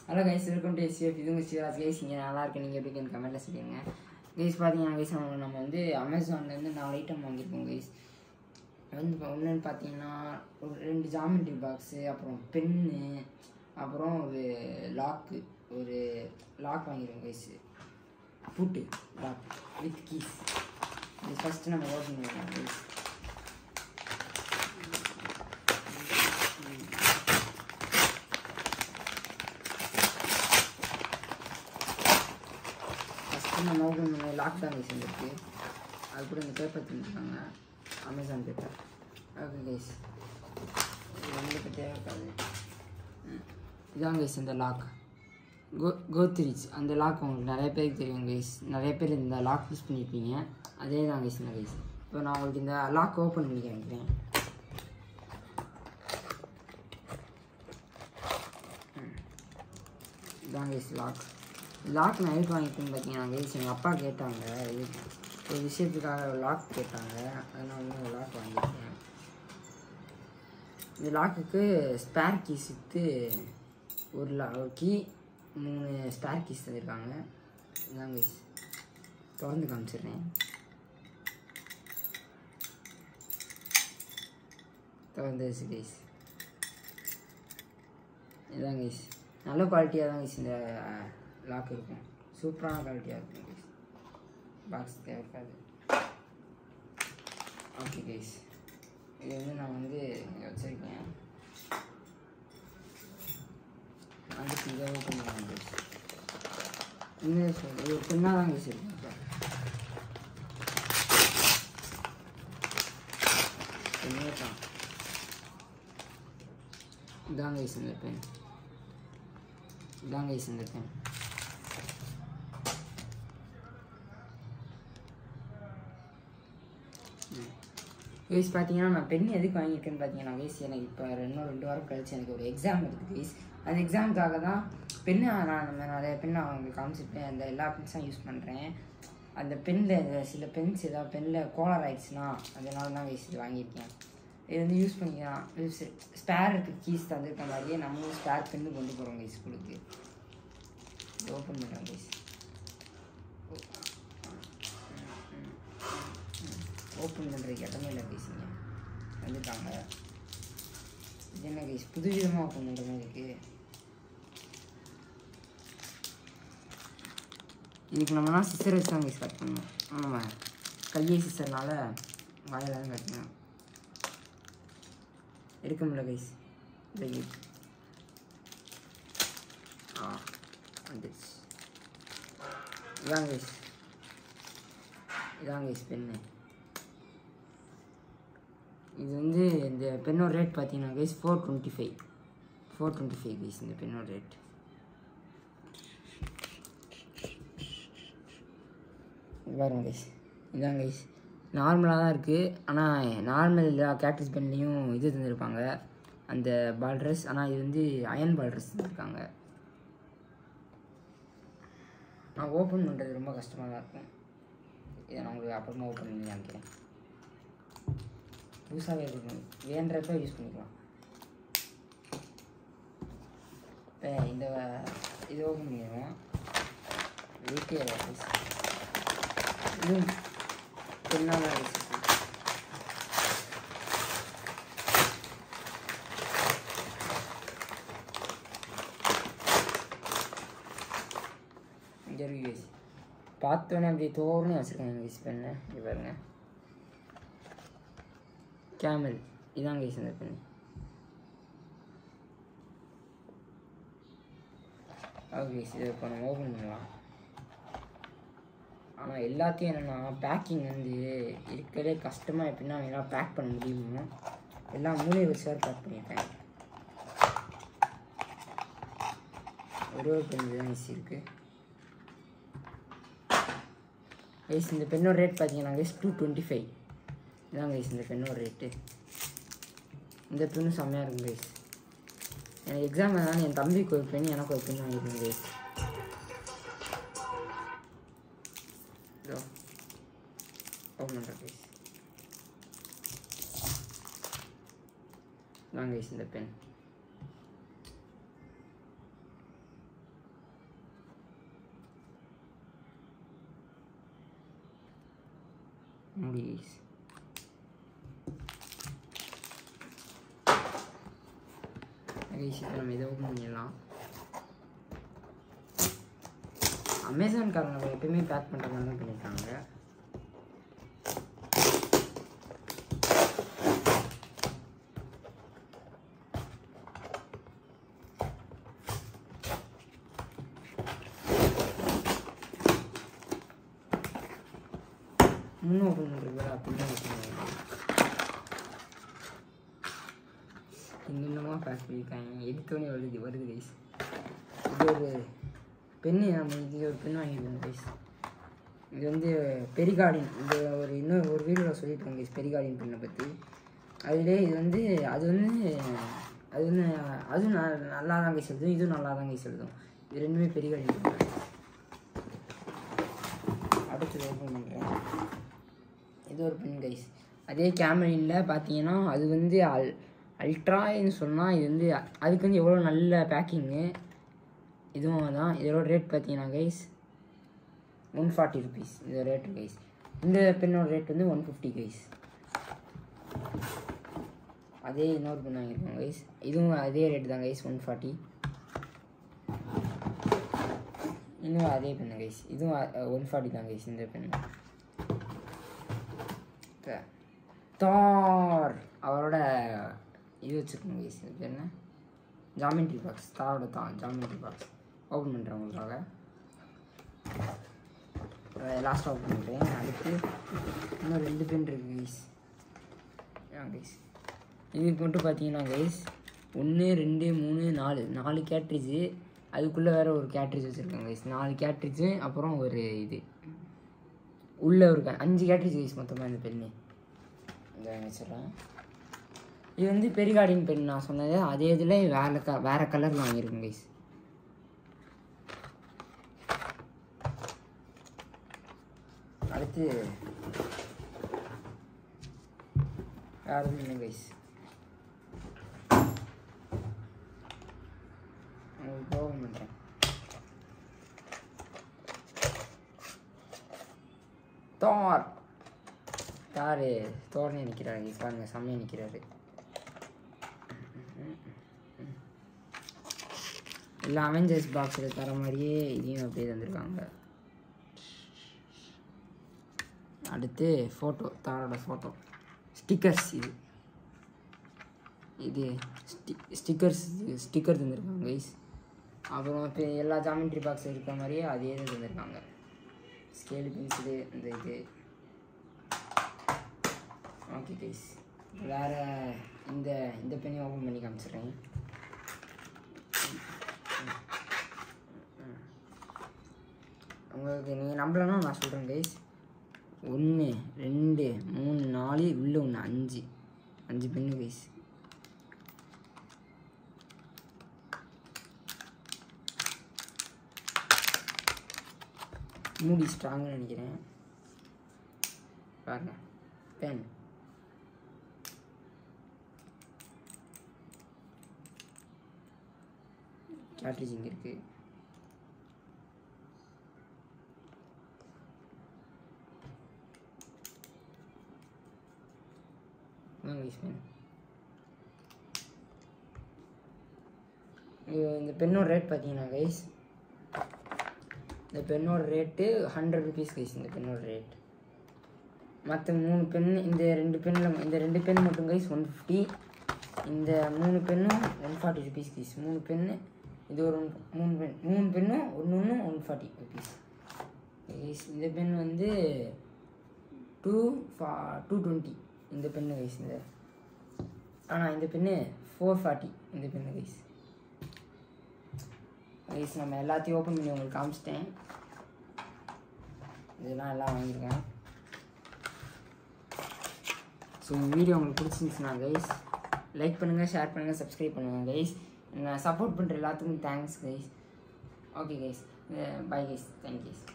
Hello guys welcome to SF இது உங்கள் Shivraj guys இங்கே நல்லா இருக்கு நீங்கள் எப்படி இருக்கீங்க கமெண்ட்டில் சொல்லிடுங்க கைஸ் பார்த்தீங்கன்னா கைஸ் நம்ம வந்து அமேசான்லேருந்து நாலு ஐட்டம் வாங்கியிருக்கோம் கைஸ் வந்து ஒன்றுன்னு பார்த்தீங்கன்னா ஒரு ரெண்டு ஜாமெண்ட்ரி பாக்ஸு அப்புறம் பென்னு அப்புறம் ஒரு லாக்கு ஒரு லாக் வாங்கியிருக்கோம் கைஸ் பூட்டு லாக் வித் கீஸ் இது ஃபஸ்ட்டு நம்ம ஓப்பன் பண்ணிக்கலாம் கைஸ் ஃபஸ்ட்டு நம்ம ஓப்பன் பண்ண லாக்டவுன் கைஸ் வந்துருக்கு அது கூட இந்த பேப்பர் தந்துருக்காங்க அமேசான் பேப்பர் ஓகே கைஸ் இது வந்து இப்போ தேவைப்படாது ம். இதான் கைஸ் இந்த லாக் கோ கோத்ரிச் அந்த லாக் உங்களுக்கு நிறைய பேருக்கு தெரியும் கைஸ் நிறைய பேர் இந்த லாக் யூஸ் பண்ணியிருப்பீங்க அதே தான் கைஸ் இந்த கைஸ் இப்போ நான் உங்களுக்கு இந்த லாக் ஓப்பன் பண்ணி காமிக்கிறேன் ம். இதான் கைஸ் லாக் லாக் நான் எதுக்கு வாங்கிட்டேன்னு பார்த்தீங்கன்னா கைஸ் எங்கள் அப்பா கேட்டாங்க இது ஒரு விஷயத்துக்காக லாக் கேட்டாங்க அதனால வந்து ஒரு லாக் வாங்கியிருக்கேன் இந்த லாக்குக்கு ஸ்பேர் கீஸ் வித்து ஒரு லா ஒரு கீ மூணு ஸ்பேர் கீஸ் தந்திருக்காங்க இதான் கைஸ் திறந்து காமிச்சிடுறேன் திறந்துச்சு கைஸ் இதான் கைஸ் நல்ல குவாலிட்டியாக தான் கைஸ் இந்த லாக் இருக்கும் சூப்பரான குவாலிட்டியாக இருக்கும் கைஸ் பாக்ஸ் தேவைப்படாது ஓகே கைஸ் இது வந்து நான் வந்து இங்கே வச்சுருக்கேன் அதுக்கு இதை ஓப்பன் பண்ணலாம் கைஸ் இன்னும் சொல் இது ஒரு பெண்ணாக தான் கைஸ் இருக்கும் இப்போ பெண்ணே தான் இதான் கைஸ் இந்த பென் இதான் கைஸ் இந்த பென் கைஸ் பார்த்தீங்கன்னா நான் பென் எதுக்கு வாங்கியிருக்கேன்னு பார்த்தீங்கன்னா கைஸ் எனக்கு இப்போ இன்னும் ரெண்டு வாரம் கழிச்சு எனக்கு ஒரு எக்ஸாம் இருக்குது கைஸ் அந்த எக்ஸாமுக்காக தான் பெண்ணை நான் நம்ம நிறைய பெண்ணை அவங்களுக்கு காமிச்சிருப்பேன் அந்த எல்லா பென்ஸும் யூஸ் பண்ணுறேன் அந்த பெண்ணில் சில பென்ஸ் ஏதாவது பெண்ணில் கோலர் ஆயிடுச்சுன்னா அதனால தான் கைஸ் இது வாங்கியிருக்கேன் இது வந்து யூஸ் பண்ணிக்கலாம் ஸ்பேர் கீஸ் தந்திருக்க மாதிரியே நம்மளும் ஸ்பேர் பென்னு கொண்டு போகிறோம் கைஸ் ஸ்கூலுக்கு ஓப்பன் பண்ணுறோம் கைஸ் ஓப்பன் பண்ணுறதுக்கு இடமே இல்லை கைஸுங்க வந்துட்டாங்க இது என்ன கைஸ் புது விதமாக ஓப்பன் பண்ணுற மாதிரி இருக்குது இதுக்கு நம்மனா சிஸ்டர் வச்சு தான் கைஸ் கட் பண்ணணும் நம்ம கையை சிஸ்டர்னால வாயில தான் கட்டணும் எடுக்க முடியல கைஸ் இந்த ஆ வந்துடுச்சு இதான் கைஸ் இதான் கைஸ் பெண்ணு இது வந்து இந்த பெண்ணோட ரேட் பார்த்தீங்கன்னா guys four twenty five four twenty five guys இந்த பெண்ணோட ரேட் பாருங்க கைஸ் இதான் கைஸ் நார்மலாக தான் இருக்குது ஆனால் நார்மல் எல்லா கேட்ரிஸ் பென்லேயும் இது தந்திருப்பாங்க அந்த பால் ட்ரெஸ் ஆனால் இது வந்து அயன் பால் ட்ரெஸ் தந்திருக்காங்க நான் ஓப்பன் பண்ணுறது ரொம்ப கஷ்டமாக தான் இருக்கும் இதை நான் உங்களுக்கு அப்புறமா ஓப்பன் பண்ணி காமிக்கிறேன் புதுசாகவே இருக்கும் வேண்டப்ப யூஸ் பண்ணிக்கலாம் இப்போ இந்த இது ஓப்பன் பண்ணிடுவோம் வீட்டே இதுவும் பெண்ணாக இங்கே இருக்கு guys. பார்த்தோன்னே அப்படி தோறுனு வச்சுருக்காங்க கைஸ் பெண்ணு இங்கே பாருங்க கேமல் இதான் கைஸ் இந்த பெண் ஓகே கைஸ் இதை இப்போ நம்ம ஓப்பன் பண்ணலாம் ஆனால் எல்லாத்தையும் என்னென்னா பேக்கிங் வந்து இருக்கிறதே கஷ்டமாக எப்படின்னா எல்லாம் பேக் பண்ண முடியுமோ எல்லாம் மூலையை வச்சு தான் பேக் பண்ணியிருக்கேன் ஒரு ஒரு பெண் தான் ஈஸி இருக்குது கைஸ் இந்த பெண்ணோட ரேட் பார்த்தீங்கன்னா கைஸ் டூ டுவெண்ட்டி ஃபைவ் இதான் கைஸ் இந்த பெண்ணோட ரேட்டு இந்த பெண்ணும் செம்மையாக இருக்கும் கைஸ் எனக்கு எக்ஸாம் அதனால என் தம்பிக்கு ஒரு பெண் எனக்கு ஒரு பெண் வாங்கியிருக்கேன் கைஸ் இதோ ஓப்பன் பண்ணுறேன் கைஸ் இதான் கைஸ் இந்த பென் அப்படி கைஸ் கைஸ் இப்போ நம்ம இதை ஓப்பன் பண்ணிடலாம் அமேசான்காரங்க எப்பயுமே பேக் பண்ணுற மாதிரி தான் பண்ணியிருக்காங்க இன்னும் ஓப்பன் பண்ணுறது அப்படின்னு ஓப்பன் பண்ணலாம் இன்னுமா பேக் பண்ணியிருக்காங்க எடுத்தோடனே வருது வருது கைஸ் இது ஒரு பெண்ணு நம்ம இது ஒரு பெண் வாங்கியிருக்கோம் கைஸ் இது வந்து பெரிகார்டின் இந்த ஒரு இன்னும் ஒரு வீடியோவில் சொல்லியிருக்கோம் கைஸ் பெரிகார்டின் பெண்ணை பற்றி அதிலே இது வந்து அது வந்து அது வந்து அதுவும் ந- நல்லா தான் கைஸ் எழுதும் இதுவும் நல்லா தான் கைஸ் எழுதும் இது ரெண்டுமே பெரிகார்டின் பெண் அடுத்தது ஓப்பன் பண்ணுறேன் இது ஒரு பென் கைஸ் அதே கேமரினில் பார்த்தீங்கன்னா அது வந்து அல் அல்ட்ரான்னு சொன்னால் இது வந்து அதுக்கு வந்து எவ்வளோ நல்ல பேக்கிங்கு இதுவும் தான் இதோட ரேட் பார்த்தீங்கன்னா கைஸ் ஒன் ஃபார்ட்டி ருபீஸ் இந்த ரேட்டு கைஸ் இந்த பெண்ணோட ரேட் வந்து ஒன் ஃபிஃப்டி கைஸ் அதே இன்னொரு பெண் வாங்கியிருக்கோம் கைஸ் இதுவும் அதே ரேட் தான் கைஸ் ஒன் ஃபார்ட்டி இன்னும் அதே பெண்ணு கைஸ் இதுவும் ஒன் ஃபார்ட்டி தான் கைஸ் இந்த பெண்ணு தார் அவரோட இது வச்சுருக்கணும் கைஸ் இது பேர் என்ன ஜாமெண்ட்ரி பாக்ஸ் தாரோட தான் ஜாமெண்ட்ரி பாக்ஸ் ஓப்பன் பண்ணுறேன் உங்களுக்காக லாஸ்ட்டாக ஓப்பன் பண்ணுறேன் அடுத்து இன்னும் ரெண்டு பென் இருக்குது கைஸ் கைஸ் இதுக்கு மட்டும் பார்த்தீங்கன்னா கைஸ் ஒன்று ரெண்டு மூணு நாலு நாலு கேட்ரிட்ஜு அதுக்குள்ளே வேற ஒரு கேட்ரிட்ஜ் வச்சுருக்காங்க கைஸ் நாலு கேட்ரிட்ஜு அப்புறம் ஒரு இது உள்ளே ஒரு ca- அஞ்சு கேட்ரிட்ஜ் கைஸ் மொத்தமாக இந்த பெண்ணு இந்த வச்சிடறேன் இது வந்து பெரிகார்டின் பென் நான் சொன்னது அதே இதில் வேற க வேற கலரில் வாங்கியிருக்கேன் கைஸ் அடுத்து வேற எதுவும் இல்லை கைஸ் உங்களுக்கு ஓப்பன் பண்ணுறேன் தார் தார் தோரணை நிற்கிறாரு பாருங்க செம்மையாக நிற்கிறாரு இல்லை அவெஞ்சர்ஸ் பாக்ஸில் தர மாதிரியே இதையும் அப்படியே தந்திருக்காங்க அடுத்து ஃபோட்டோ தாரோட ஃபோட்டோ ஸ்டிக்கர்ஸ் இது இது ஸ்டி ஸ்டிக்கர்ஸ் ஸ்டிக்கர் தந்திருக்காங்க கைஸ் அப்புறம் இப்போ எல்லா ஜாமெண்ட்ரி பாக்ஸ் இருக்கிற மாதிரியே அதே இது தந்திருக்காங்க ஸ்கேலு பென்சிலு இந்த இது ஓகே கைஸ் வேறு இந்த இந்த பெண்ணையும் ஓப்பன் பண்ணி காமிச்சிடுறேன் உங்களுக்கு நீங்கள் நம்பலன்னா நான் சொல்கிறேன் கைஸ் ஒன்று ரெண்டு மூணு நாலு உள்ள ஒன்று அஞ்சு அஞ்சு பெண்ணு கைஸ் மூடி ஸ்ட்ராங்னு நினைக்கிறேன் பாருங்க பென் கேட்ரிஜ் இங்கே இருக்குது வாங்க யூஸ் பண்ணு இது- இந்த பெண்ணோட ரேட் பார்த்தீங்கன்னா கைஸ் இந்த பெண்ணோட ரேட்டு ஹண்ட்ரட் ருபீஸ் கைஸ் இந்த பெண்ணோட ரேட் மற்ற மூணு பென் இந்த ரெண்டு பெண்ணில் இந்த ரெண்டு பென் மட்டும் கைஸ் ஒன் ஃபிஃப்டி இந்த மூணு பென்னும் ஒன் ஃபார்ட்டி ருபீஸ் கைஸ் மூணு பென்னு இது ஒரு மூணு பென் மூணு பென்னும் ஒன்று ஒன்று ஒன் ஃபார்ட்டி ருபீஸ் கைஸ் இந்த பென் வந்து டூ ஃபா டூ டுவெண்ட்டி இந்த பென்னு கைஸ் இந்த ஆனால் இந்த பென்னு ஃபோர் ஃபார்ட்டி இந்த பென்னு கைஸ் கைஸ் நம்ம எல்லாத்தையும் ஓப்பன் பண்ணி உங்களுக்கு காமிச்சிட்டேன் இதெல்லாம் எல்லாம் வாங்கியிருக்கேன் ஸோ இந்த வீடியோ உங்களுக்கு பிடிச்சிருந்துச்சுன்னா கைஸ் லைக் பண்ணுங்கள் ஷேர் பண்ணுங்கள் சப்ஸ்கிரைப் பண்ணுங்கள் கைஸ் நான் சப்போர்ட் பண்ணுற எல்லாத்துக்கும் thanks guys okay guys bye guys thank guys